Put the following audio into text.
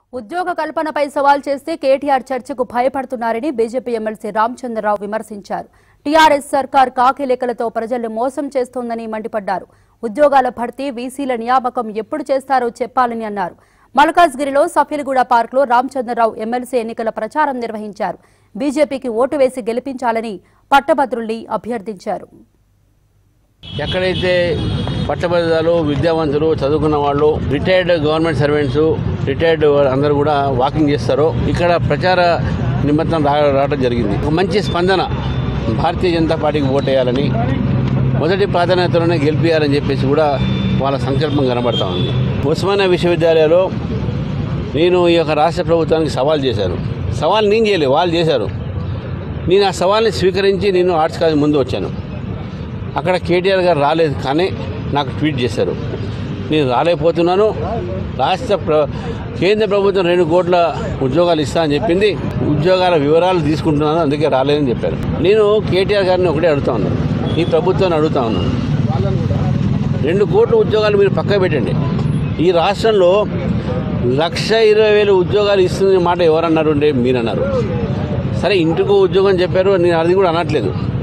ఉద్యోగ కల్పనపై సవాల్ చేస్తే కేటీఆర్ చర్చకు భయపడుతున్నారని బీజేపీ ఎమ్మెల్సీ రామచంద్రరావు విమర్శించారు టీఆర్ఎస్ సర్కార్ కాకి లెక్కలతో ప్రజల్ని మోసం చేస్తోందని మండిపడ్డారు ఉద్యోగాల భర్తీ వీసీల నియామకం ఎప్పుడు చేస్తారో చెప్పాలని అన్నారు మల్కాజ్గిరిలో సఫీల్గూడ పార్కులో రామచంద్రరావు ఎమ్మెల్సీ ఎన్నికల ప్రచారం నిర్వహించారు బీజేపీకి ఓటు వేసి గెలిపించాలని పట్టభద్రుల్ని అభ్యర్థించారు ఎక్కడైతే పట్టభద్రులు విద్యావంతులు చదువుకున్న వాళ్ళు రిటైర్డ్ గవర్నమెంట్ సర్వెంట్స్ రిటైర్డ్ అందరూ కూడా వాకింగ్ చేస్తారో ఇక్కడ ప్రచార నిమిత్తం రా రావడం జరిగింది ఒక మంచి స్పందన భారతీయ జనతా పార్టీకి ఓటేయాలని మొదటి ప్రాధాన్యతలోనే గెలిపించాలని చెప్పేసి కూడా వాళ్ళ సంకల్పం కనబడతా ఉంది ఉస్మానియా విశ్వవిద్యాలయంలో నేను ఈ యొక్క రాష్ట్ర ప్రభుత్వానికి సవాల్ చేశాను సవాల్ నేను చేయలేదు వాళ్ళు చేశారు నేను ఆ సవాల్ని స్వీకరించి నేను ఆర్ట్స్ కాలేజ్ ముందు వచ్చాను అక్కడ కేటీఆర్ గారు రాలేదు కానీ నాకు ట్వీట్ చేశారు నేను రాలేకపోతున్నాను రాష్ట్ర ప్ర కేంద్ర ప్రభుత్వం రెండు కోట్ల ఉద్యోగాలు ఇస్తా అని చెప్పింది ఉద్యోగాల వివరాలు తీసుకుంటున్నాను అందుకే రాలేదని చెప్పారు నేను కేటీఆర్ గారిని ఒకటే అడుగుతా ఉన్నాను ఈ ప్రభుత్వాన్ని అడుగుతా ఉన్నాను రెండు కోట్ల ఉద్యోగాలు మీరు పక్క పెట్టండి ఈ రాష్ట్రంలో లక్ష ఇరవై వేలు ఉద్యోగాలు ఇస్తుంది మాట ఎవరన్నారు అంటే మీరన్నారు సరే ఇంటికి ఉద్యోగం చెప్పారు నేను అది కూడా అనట్లేదు